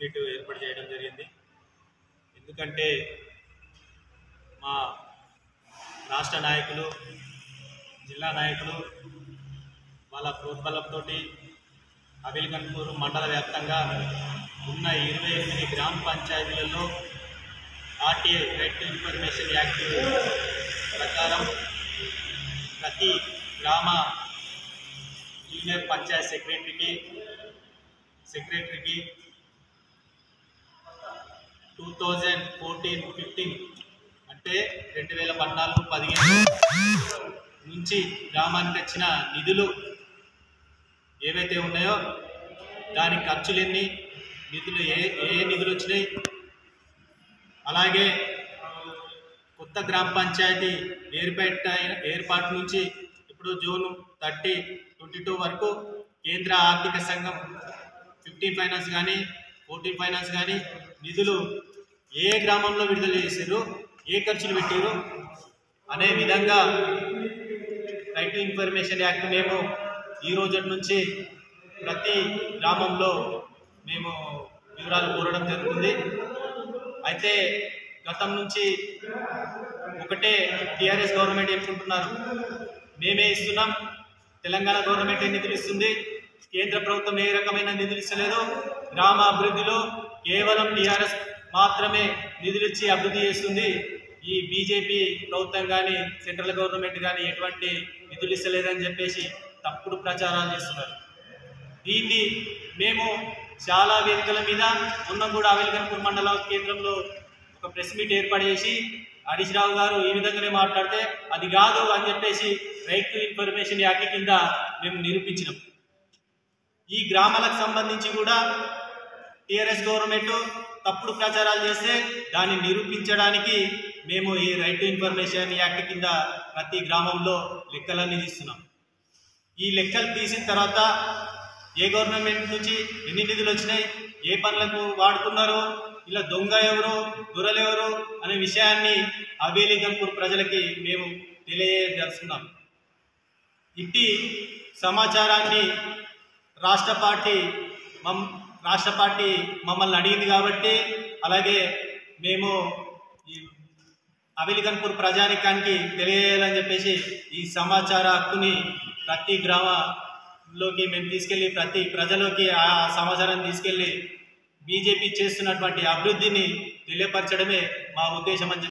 meet ఏర్పాటు చేయడం జరిగింది ఎందుకంటే మా రాష్ట్ర నాయకులు జిల్లా నాయకులు వాళ్ళ ప్రోద్బలంతో అబిల్గన్పూర్ మండల వ్యాప్తంగా ఉన్న ఇరవై ఎనిమిది గ్రామ పంచాయతీలలో RTI right to information act ప్రకారం ప్రతి గ్రామ జూనియర్ పంచాయత్ సెక్రటరీకి సెక్రటరీకి టూ థౌజండ్ ఫోర్టీన్ ఫిఫ్టీన్ అంటే రెండు వేల పద్నాలుగు పదిహేను నుంచి గ్రామానికి వచ్చిన నిధులు ఏవైతే ఉన్నాయో దాని ఖర్చులు ఎన్ని నిధులు ఏ ఏ నిధులు వచ్చినాయి అలాగే కొత్త గ్రామ పంచాయతీ ఏర్పేట ఏర్పాటు నుంచి ఇప్పుడు జూన్ థర్టీ ట్వంటీ టూ వరకు కేంద్ర ఆర్థిక సంఘం ఫిఫ్టీన్ ఫైనాన్స్ కానీ ఫోర్టీన్ ఫైనాన్స్ కానీ నిధులు ఏ గ్రామంలో విడుదల చేసారు ఏ ఖర్చులు పెట్టారు అనే విధంగా రైట్ టు ఇన్ఫర్మేషన్ యాక్ట్ మేము ఈ రోజు నుంచి ప్రతి గ్రామంలో మేము వివరాలు కోరడం జరుగుతుంది అయితే గతం నుంచి ఒకటే టీఆర్ఎస్ గవర్నమెంట్ చెప్పుకుంటున్నారు మేమే ఇస్తున్నాం తెలంగాణ గవర్నమెంట్ ఏ నిధులు ఇస్తుంది కేంద్ర ప్రభుత్వం ఏ రకమైన నిధులు ఇస్తలేదు గ్రామ అభివృద్ధిలో కేవలం టీఆర్ఎస్ మాత్రమే నిధులు ఇచ్చి అభివృద్ధి చేస్తుంది ఈ బీజేపీ ప్రభుత్వం కానీ సెంట్రల్ గవర్నమెంట్ కానీ ఎటువంటి నిధులు ఇస్తలేదని చెప్పేసి తప్పుడు ప్రచారాలు చేస్తున్నారు దీన్ని మేము చాలా వేదికల మీద ఉన్న కూడా అవేలికన్పూర్ మండల కేంద్రంలో ఒక ప్రెస్ మీట్ ఏర్పాటు చేసి హరీష్ రావు గారు ఈ విధంగానే మాట్లాడితే అది కాదు అని చెప్పేసి రైట్ టు ఇన్ఫర్మేషన్ యాక్ట్ కింద మేము నిరూపించినాం ఈ గ్రామాలకు సంబంధించి కూడా టీఆర్ఎస్ గవర్నమెంట్ తప్పుడు ప్రచారాలు చేస్తే దాన్ని నిరూపించడానికి మేము ఈ రైట్ టు ఇన్ఫర్మేషన్ యాక్ట్ కింద ప్రతి గ్రామంలో లెక్కలన్నీ తీస్తున్నాం ఈ లెక్కలు తీసిన తర్వాత ఏ గవర్నమెంట్ నుంచి ఎన్ని నిధులు వచ్చినాయి ఏ పనులకు వాడుతున్నారు ఇలా దొంగ ఎవరు దొరలు ఎవరు అనే విషయాన్ని హవేలీ గన్పూర్ ప్రజలకి మేము తెలియజేస్తున్నాం ఇట్టి సమాచారాన్ని రాష్ట్ర పార్టీ మమ్ రాష్ట్ర పార్టీ మమ్మల్ని అడిగింది కాబట్టి అలాగే మేము ఈ అవిలిగన్పూర్ ప్రజానికానికి తెలియజేయాలని చెప్పేసి ఈ సమాచార హక్కుని ప్రతి గ్రామంలోకి మేము తీసుకెళ్ళి ప్రతి ప్రజలోకి ఆ సమాచారాన్ని తీసుకెళ్ళి బీజేపీ చేస్తున్నటువంటి అభివృద్ధిని తెలియపరచడమే మా ఉద్దేశం అని చెప్పి